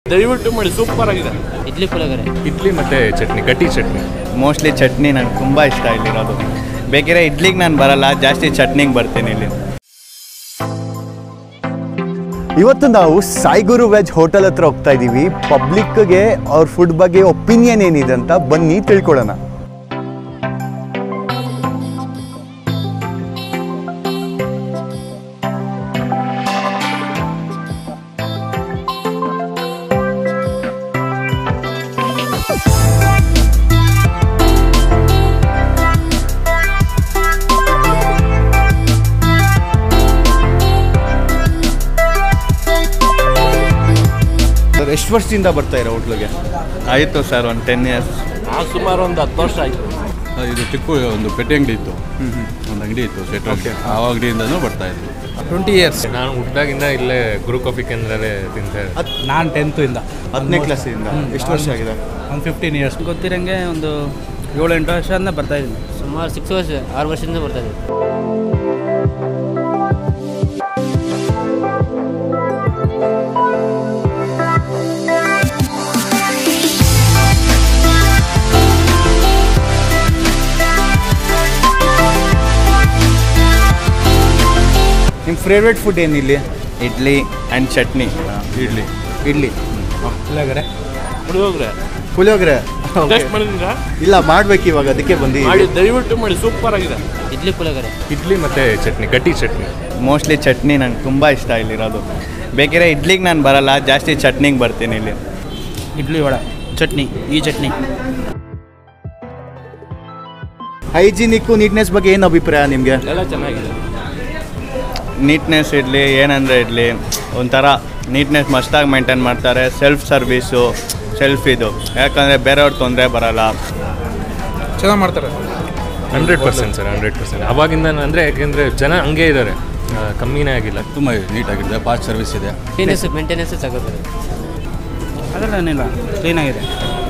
ದಯವಿಟ್ಟು ಮಾಡಿ ಸೂಪರ್ ಆಗಿದೆ ಇಡ್ಲಿ ಪುಳಿಯೋಗರೆ ಇಡ್ಲಿ ಮತ್ತು ಚಟ್ನಿ ಗಟ್ಟಿ ಚಟ್ನಿ ಮೋಸ್ಟ್ಲಿ ಚಟ್ನಿ ನನಗೆ ತುಂಬ ಇಷ್ಟ ಇಲ್ಲಿರೋದು ಬೇಕಿದ್ರೆ ಇಡ್ಲಿಗೆ ನಾನು ಬರಲ್ಲ ಜಾಸ್ತಿ ಚಟ್ನಿಗೆ ಬರ್ತೀನಿ ಇಲ್ಲಿ ಇವತ್ತು ನಾವು ಸಾಯಿಗುರು ವೆಜ್ ಹೋಟೆಲ್ ಹತ್ರ ಹೋಗ್ತಾ ಇದ್ದೀವಿ ಪಬ್ಲಿಕ್ಗೆ ಅವ್ರ ಫುಡ್ ಬಗ್ಗೆ ಒಪಿನಿಯನ್ ಏನಿದೆ ಅಂತ ಬನ್ನಿ ತಿಳ್ಕೊಳ್ಳೋಣ ಸರ್ ಎಷ್ಟು ವರ್ಷದಿಂದ ಬರ್ತಾ ಇರೋ ಹೋಟ್ಲಿಗೆ ಆಯಿತು ಸರ್ ಒಂದು ಟೆನ್ ಇಯರ್ಸ್ ಆ ಸುಮಾರು ಒಂದು ಹತ್ತು ವರ್ಷ ಆಯಿತು ಇದು ಚಿಕ್ಕ ಒಂದು ಪೆಟ್ಟಿ ಅಂಗಡಿ ಇತ್ತು ಒಂದು ಅಂಗಡಿ ಇತ್ತು ಸೆಟ್ರ್ ಆ ಅಂಗಡಿಯಿಂದನೂ ಬರ್ತಾ ಇದ್ವಿ ಟ್ವೆಂಟಿ ಇಯರ್ಸ್ ನಾನು ಹುಟ್ಟಿದಾಗಿಂದ ಇಲ್ಲೇ ಗುರು ಕಾಫಿ ಕೇಂದ್ರಲ್ಲೇ ತಿಂತಾ ನಾನು ಟೆಂತು ಇಂದ ಹತ್ತನೇ ಕ್ಲಾಸಿಂದ ಎಷ್ಟು ವರ್ಷ ಆಗಿದೆ ಒಂದು ಫಿಫ್ಟೀನ್ ಇಯರ್ಸ್ ಗೊತ್ತಿರಂಗೆ ಒಂದು ಏಳು ಎಂಟು ವರ್ಷದಿಂದ ಬರ್ತಾ ಇದ್ದೀನಿ ಸುಮಾರು ಸಿಕ್ಸ್ ವರ್ಷ ಆರು ವರ್ಷದಿಂದ ಬರ್ತಾ ಇದೆ ನಿಮ್ಮ ಫೇವ್ರೇಟ್ ಫುಡ್ ಏನಿಲ್ಲಿ ಇಡ್ಲಿ ಆ್ಯಂಡ್ ಚಟ್ನಿ ಇಡ್ಲಿ ಇಡ್ಲಿ ಪುಳಿಯೋಗರೆ ಪುಳಿಯೋಗರೆ ಪುಳಿಯೋಗರೆ ಟೇಸ್ಟ್ ಮಾಡಿದ್ದೀರಾ ಇಲ್ಲ ಮಾಡ್ಬೇಕು ಇವಾಗ ಅದಕ್ಕೆ ಮಾಡಿ ಬಂದು ದಯವಿಟ್ಟು ಮಾಡಿ ಸೂಪರ್ ಆಗಿದೆ ಇಡ್ಲಿ ಪುಳಿಯೋಗರೆ ಇಡ್ಲಿ ಮತ್ತು ಚಟ್ನಿ ಗಟ್ಟಿ ಚಟ್ನಿ ಮೋಸ್ಟ್ಲಿ ಚಟ್ನಿ ನಂಗೆ ತುಂಬ ಇಷ್ಟ ಇಲ್ಲಿರೋದು ಬೇಕಿದ್ರೆ ಇಡ್ಲಿಗೆ ನಾನು ಬರಲ್ಲ ಜಾಸ್ತಿ ಚಟ್ನಿಗೆ ಬರ್ತೀನಿ ಇಲ್ಲಿ ಇಡ್ಲಿ ವಡೆ ಚಟ್ನಿ ಈ ಚಟ್ನಿ ಹೈಜಿನಿಕ್ಕು ನೀಟ್ನೆಸ್ ಬಗ್ಗೆ ಏನು ಅಭಿಪ್ರಾಯ ನಿಮಗೆ ಎಲ್ಲ ಚೆನ್ನಾಗಿದೆ ನೀಟ್ನೆಸ್ ಇರಲಿ ಏನಂದರೆ ಇರಲಿ ಒಂಥರ ನೀಟ್ನೆಸ್ ಮಸ್ತಾಗಿ ಮೇಂಟೈನ್ ಮಾಡ್ತಾರೆ ಸೆಲ್ಫ್ ಸರ್ವೀಸು ಸೆಲ್ಫ್ ಇದು ಯಾಕಂದರೆ ಬೇರೆಯವ್ರ ತೊಂದರೆ ಬರಲ್ಲ ಚೆನ್ನಾಗಿ ಮಾಡ್ತಾರೆ hundred percent sir hundred percent ಅವಾಗಿಂದ ಅಂದರೆ ಯಾಕೆಂದರೆ ಜನ ಹಂಗೆ ಇದ್ದಾರೆ ಕಮ್ಮಿನೇ ಆಗಿಲ್ಲ ತುಂಬ ನೀಟಾಗಿದೆ ಫಾಸ್ಟ್ ಸರ್ವಿಸ್ ಇದೆ ಕ್ಲೀನೆಸ್ ಮೇಂಟೆನೆನ್ಸ್ ತಗೋತಾರೆ ಅದೆಲ್ಲ ಏನಿಲ್ಲ ಕ್ಲೀನಾಗಿದೆ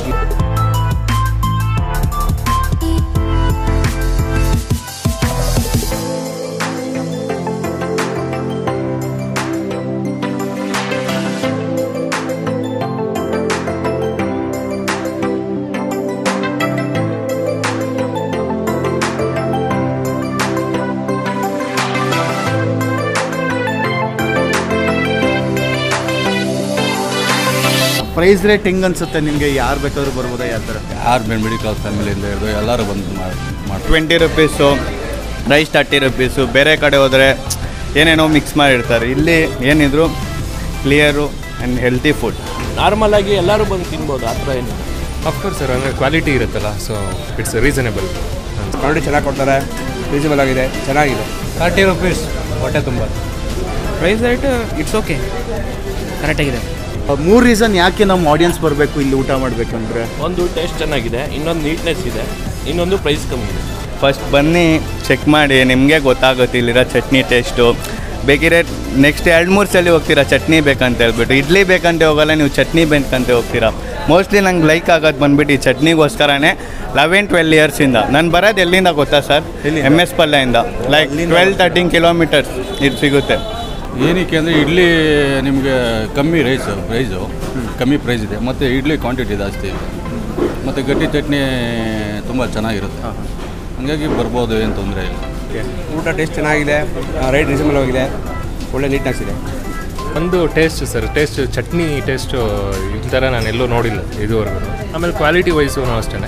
ಪ್ರೈಸ್ ರೇಟ್ ಹೆಂಗೆ ಅನ್ಸುತ್ತೆ ನಿಮಗೆ ಯಾರು ಬೇಕಾದ್ರೂ ಬರ್ಬೋದಾ ಯಾವ ಥರ ಯಾರು ಬೇರೆ ಮಿಡಿಲ್ ಕ್ಲಾಸ್ ಫ್ಯಾಮಿಲಿಯಿಂದ ಹಿಡಿದು ಎಲ್ಲರೂ ಬಂದು ಮಾಡಿ ಮಾಡ್ತಾರೆ twenty rupees rice thirty rupees ಬೇರೆ ಕಡೆ ಹೋದರೆ ಏನೇನೋ ಮಿಕ್ಸ್ ಮಾಡಿರ್ತಾರೆ ಇಲ್ಲಿ ಏನಿದ್ರು clear and healthy food normal ಆಗಿ ಎಲ್ಲರೂ ಬಂದು ತಿನ್ಬೋದು ಆ ಥರ ಏನಿಲ್ಲ ಅಫ್ಕೋರ್ಸ್ ಸರ್ ಅಂದರೆ ಕ್ವಾಲಿಟಿ ಇರುತ್ತಲ್ಲ ಸೊ ಇಟ್ಸ್ ರೀಸನೇಬಲ್ ಕ್ವಾಲಿಟಿ ಚೆನ್ನಾಗಿ ಕೊಡ್ತಾರೆ ರೀಸನಬಲ್ ಆಗಿದೆ ಚೆನ್ನಾಗಿದೆ ತರ್ಟಿ ರುಪೀಸ್ ಹೊಟ್ಟೆ ತುಂಬ ಪ್ರೈಸ್ ರೇಟ್ ಇಟ್ಸ್ ಓಕೆ ಕರೆಕ್ಟಾಗಿದೆ ಮೂರು ರೀಸನ್ ಯಾಕೆ ನಮ್ಮ ಆಡಿಯನ್ಸ್ ಬರಬೇಕು ಇಲ್ಲಿ ಊಟ ಮಾಡಬೇಕು ಅಂದರೆ ಒಂದು ಟೇಸ್ಟ್ ಚೆನ್ನಾಗಿದೆ ಇನ್ನೊಂದು ನೀಟ್ನೆಸ್ ಇದೆ ಇನ್ನೊಂದು ಪ್ರೈಸ್ ಕಮ್ಮಿ ಇದೆ ಫಸ್ಟ್ ಬನ್ನಿ ಚೆಕ್ ಮಾಡಿ ನಿಮಗೆ ಗೊತ್ತಾಗುತ್ತೆ ಇಲ್ಲಿರೋ ಚಟ್ನಿ ಟೇಸ್ಟು ಬೇಕಿದ್ರೆ ನೆಕ್ಸ್ಟ್ ಎರಡು ಮೂರು ಸಲ ಹೋಗ್ತೀರಾ ಚಟ್ನಿ ಬೇಕಂತ ಹೇಳ್ಬಿಟ್ಟು ಇಡ್ಲಿ ಬೇಕಂತ ಹೋಗಲ್ಲ ನೀವು ಚಟ್ನಿ ಬೇಕಂತ ಹೋಗ್ತೀರಾ ಮೋಸ್ಟ್ಲಿ ನಂಗೆ ಲೈಕ್ ಆಗೋದು ಬಂದ್ಬಿಟ್ಟು ಈ ಚಟ್ನಿಗೋಸ್ಕರನೇ ಲೆವೆನ್ ಟ್ವೆಲ್ ಇಯರ್ಸಿಂದ ನಾನು ಬರೋದು ಎಲ್ಲಿಂದ ಗೊತ್ತಾ ಸರ್ ಎಮ್ ಎಸ್ ಪಲ್ಲೆಯಿಂದ ಲೈಕ್ ಟ್ವೆಲ್ ತರ್ಟೀನ್ ಕಿಲೋಮೀಟರ್ಸ್ ಇದು ಸಿಗುತ್ತೆ ಏನಕ್ಕೆ ಅಂದರೆ ಇಡ್ಲಿ ನಿಮಗೆ ಕಮ್ಮಿ ರೈಸು ಪ್ರೈಸು ಕಮ್ಮಿ ಪ್ರೈಸ್ ಇದೆ ಮತ್ತು ಇಡ್ಲಿ ಕ್ವಾಂಟಿಟಿ ಜಾಸ್ತಿ ಇದೆ ಮತ್ತು ಗಟ್ಟಿ ಚಟ್ನಿ ತುಂಬ ಚೆನ್ನಾಗಿರುತ್ತೆ ಹಾಗಾಗಿ ಬರ್ಬೋದು ಏನು ತೊಂದರೆ ಇಲ್ಲ ಊಟ ಟೇಸ್ಟ್ ಚೆನ್ನಾಗಿದೆ ರೇಟ್ ರೀಸನಬಲ್ ಆಗಿದೆ ಒಳ್ಳೆ ನೀಟ್ನೆಸ್ ಇದೆ ಒಂದು taste sir taste chutney taste ಈ ಥರ ನಾನು ಎಲ್ಲೂ ನೋಡಿಲ್ಲ ಇದುವರೆಗೂ ಆಮೇಲೆ ಕ್ವಾಲಿಟಿ ವೈಸು ಅಷ್ಟೇ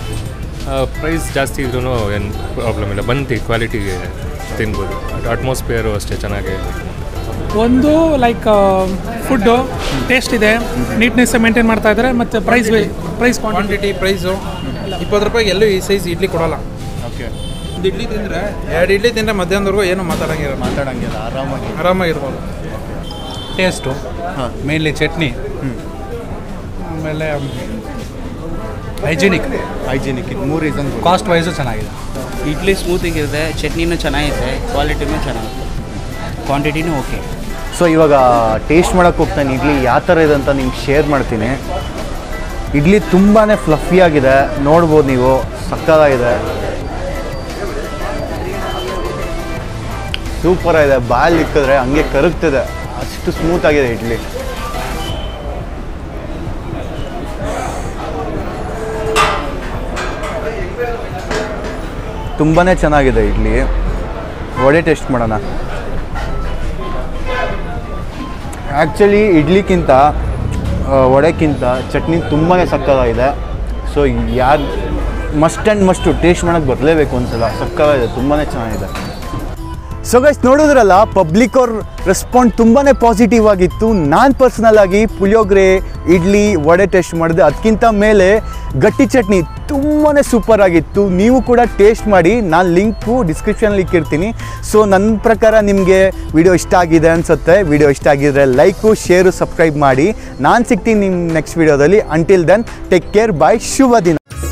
ಪ್ರೈಸ್ ಜಾಸ್ತಿ ಇದ್ರೂ ಏನು ಪ್ರಾಬ್ಲಮ್ ಇಲ್ಲ ಬಂದು ಕ್ವಾಲಿಟಿಗೆ ತಿನ್ಬೋದು ಅಟ್ಮಾಸ್ಫಿಯರು ಅಷ್ಟೇ ಚೆನ್ನಾಗಿ ಒಂದು ಲೈಕ್ ಫುಡ್ಡು ಟೇಸ್ಟ್ ಇದೆ ನೀಟ್ನೆಸ್ ಮೇಂಟೈನ್ ಮಾಡ್ತಾ ಇದ್ದಾರೆ ಮತ್ತು ಪ್ರೈಸ್ ಪ್ರೈಸ್ ಕ್ವಾಂಟಿಟಿ ಪ್ರೈಸು ಇಪ್ಪತ್ತು ರೂಪಾಯಿಗೆ ಎಲ್ಲೂ ಈ ಸೈಜ್ ಇಡ್ಲಿ ಕೊಡೋಲ್ಲ ಓಕೆ ಒಂದು ಇಡ್ಲಿ ತಿಂದರೆ ಎರಡು ಇಡ್ಲಿ ತಿಂದರೆ ಮಧ್ಯಾಹ್ನದವರೆಗೂ ಏನು ಮಾತಾಡಂಗಿರಲ್ಲ ಮಾತಾಡಂಗಿಲ್ಲ ಆರಾಮಾಗಿ ಆರಾಮಾಗಿರ್ಬೋದು ಟೇಸ್ಟು ಮೇನ್ಲಿ ಚಟ್ನಿ ಆಮೇಲೆ ಹೈಜಿನಿಕ್ ಹೈಜಿನಿಕ್ ಇದು ಮೂರು ರೀಸನ್ ಕಾಸ್ಟ್ ವೈಸು ಚೆನ್ನಾಗಿದೆ ಇಡ್ಲಿ ಸ್ಮೂತಿಂಗ್ ಇದೆ ಚಟ್ನಿನೂ ಚೆನ್ನಾಗಿದೆ ಕ್ವಾಲಿಟಿನೂ ಚೆನ್ನಾಗಿದೆ ಕ್ವಾಂಟಿಟಿನೂ ಓಕೆ ಸೊ ಇವಾಗ ಟೇಸ್ಟ್ ಮಾಡೋಕ್ಕೆ ಹೋಗ್ತಾನೆ ಇಡ್ಲಿ ಯಾವ ಥರ ಇದೆ ಅಂತ ನಿಮ್ಗೆ ಶೇರ್ ಮಾಡ್ತೀನಿ ಇಡ್ಲಿ ತುಂಬಾ ಫ್ಲಫಿಯಾಗಿದೆ ನೋಡ್ಬೋದು ನೀವು ಸಕ್ಕತ್ತಾಗಿದೆ ಸೂಪರ್ ಆಗಿದೆ ಬಾಯಲ್ಲಿ ಇಕ್ಕಿದ್ರೆ ಹಂಗೆ ಕರಗ್ತಿದೆ ಅಷ್ಟು ಸ್ಮೂತ್ ಆಗಿದೆ ಇಡ್ಲಿ ತುಂಬಾ ಚೆನ್ನಾಗಿದೆ ಇಡ್ಲಿ ವಡೆ ಟೇಸ್ಟ್ ಮಾಡೋಣ ಆ್ಯಕ್ಚುಲಿ ಇಡ್ಲಿಕ್ಕಿಂತ ಆ, ವಡೆಕ್ಕಿಂತ ಚಟ್ನಿ ತುಂಬಾ ಸಕ್ಕತ್ತಾಗಿದೆ ಸೊ ಯಾರು ಮಸ್ಟ್ ಆ್ಯಂಡ್ ಮಸ್ಟು ಟೇಸ್ಟ್ ಮಾಡೋಕ್ಕೆ ಬರಲೇಬೇಕು ಒಂದ್ಸಲ ಸಕ್ಕತ್ತಾಗಿದೆ ತುಂಬಾ ಚೆನ್ನಾಗಿದೆ ಸೊ ಗೈಸ್ ನೋಡಿದ್ರಲ್ಲ ಪಬ್ಲಿಕ್ ಅವ್ರ ರೆಸ್ಪಾಂಡ್ ತುಂಬಾ ಪಾಸಿಟಿವ್ ಆಗಿತ್ತು ನಾನು ಪರ್ಸ್ನಲ್ ಆಗಿ ಪುಳಿಯೋಗರೆ ಇಡ್ಲಿ ವಡೆ ಟೇಸ್ಟ್ ಮಾಡಿದೆ ಅದಕ್ಕಿಂತ ಮೇಲೆ ಗಟ್ಟಿ ಚಟ್ನಿ ತುಂಬಾ ಸೂಪರ್ ಆಗಿತ್ತು ನೀವು ಕೂಡ ಟೇಸ್ಟ್ ಮಾಡಿ ನಾನು ಲಿಂಕು ಡಿಸ್ಕ್ರಿಪ್ಷನಲ್ಲಿ ಇಕ್ಕಿರ್ತೀನಿ ಸೊ ನನ್ನ ಪ್ರಕಾರ ನಿಮಗೆ ವಿಡಿಯೋ ಇಷ್ಟ ಆಗಿದೆ ಅನಿಸುತ್ತೆ ವಿಡಿಯೋ ಇಷ್ಟ ಆಗಿದ್ರೆ ಲೈಕು ಶೇರು ಸಬ್ಸ್ಕ್ರೈಬ್ ಮಾಡಿ ನಾನು ಸಿಗ್ತೀನಿ ನಿಮ್ಮ ನೆಕ್ಸ್ಟ್ ವಿಡಿಯೋದಲ್ಲಿ until then take care bye ಶುಭ ದಿನ